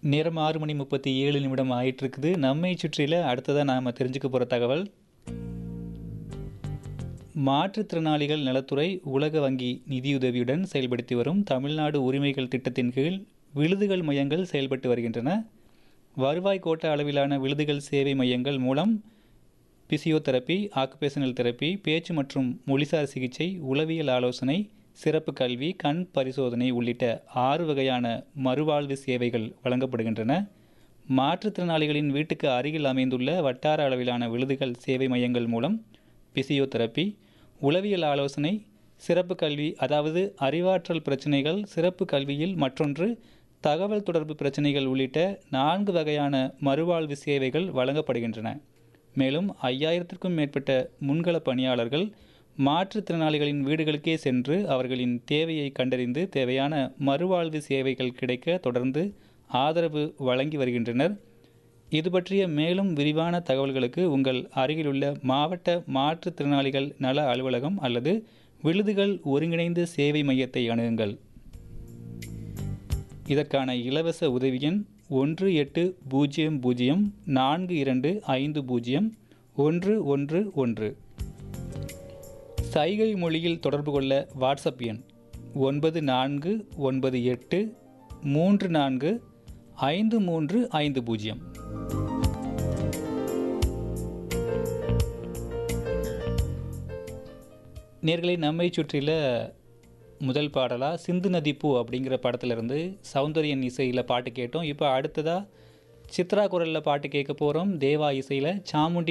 நேரம் ஆறு மணி முப்பத்தி ஏழு நிமிடம் ஆயிட்டு இருக்குது நம்மை சுற்றில அடுத்ததாக நாம் தெரிஞ்சுக்க போகிற தகவல் மாற்றுத்திறனாளிகள் நலத்துறை உலக வங்கி நிதியுதவியுடன் செயல்படுத்தி வரும் தமிழ்நாடு உரிமைகள் திட்டத்தின் கீழ் விழுதுகள் மையங்கள் செயல்பட்டு வருகின்றன வருவாய் கோட்ட அளவிலான விழுதுகள் சேவை மையங்கள் மூலம் பிசியோதெரப்பி ஆக்குபேஷனல் தெரப்பி பேச்சு மற்றும் மொழிசார் சிகிச்சை உளவியல் ஆலோசனை சிறப்பு கல்வி கண் பரிசோதனை உள்ளிட்ட ஆறு வகையான மறுவாழ்வு சேவைகள் வழங்கப்படுகின்றன மாற்றுத்திறனாளிகளின் வீட்டுக்கு அருகில் அமைந்துள்ள வட்டார அளவிலான விழுதுகள் சேவை மையங்கள் மூலம் பிசியோதெரப்பி உளவியல் ஆலோசனை சிறப்பு கல்வி அதாவது அறிவாற்றல் பிரச்சனைகள் சிறப்பு கல்வியில் மற்றொன்று தகவல் தொடர்பு பிரச்சனைகள் உள்ளிட்ட நான்கு வகையான மறுவாழ்வு சேவைகள் வழங்கப்படுகின்றன மேலும் ஐயாயிரத்திற்கும் மேற்பட்ட முன்கள பணியாளர்கள் மாற்றுத்திறனாளிகளின் வீடுகளுக்கே சென்று அவர்களின் தேவையை கண்டறிந்து தேவையான மறுவாழ்வு சேவைகள் கிடைக்க தொடர்ந்து ஆதரவு வழங்கி வருகின்றனர் இது பற்றிய மேலும் விரிவான தகவல்களுக்கு உங்கள் அருகிலுள்ள மாவட்ட மாற்றுத்திறனாளிகள் நல அலுவலகம் அல்லது விழுதுகள் ஒருங்கிணைந்த சேவை மையத்தை அணுகுங்கள் இதற்கான இலவச உதவி எண் ஒன்று எட்டு பூஜ்ஜியம் பூஜ்ஜியம் நான்கு இரண்டு ஐந்து பூஜ்ஜியம் ஒன்று ஒன்று ஒன்று சைகை மொழியில் தொடர்பு கொள்ள வாட்ஸ்அப் எண் ஒன்பது நான்கு ஒன்பது எட்டு மூன்று நான்கு ஐந்து மூன்று ஐந்து பூஜ்ஜியம் நேர்களை நம்மை சுற்றில முதல் பாடலாக சிந்து நதி பூ அப்படிங்கிற படத்துலேருந்து சௌந்தரியன் இசையில் பாட்டு கேட்டோம் இப்போ அடுத்ததாக சித்ரா குரலில் பாட்டு கேட்க போகிறோம் தேவா இசையில் சாமுண்டி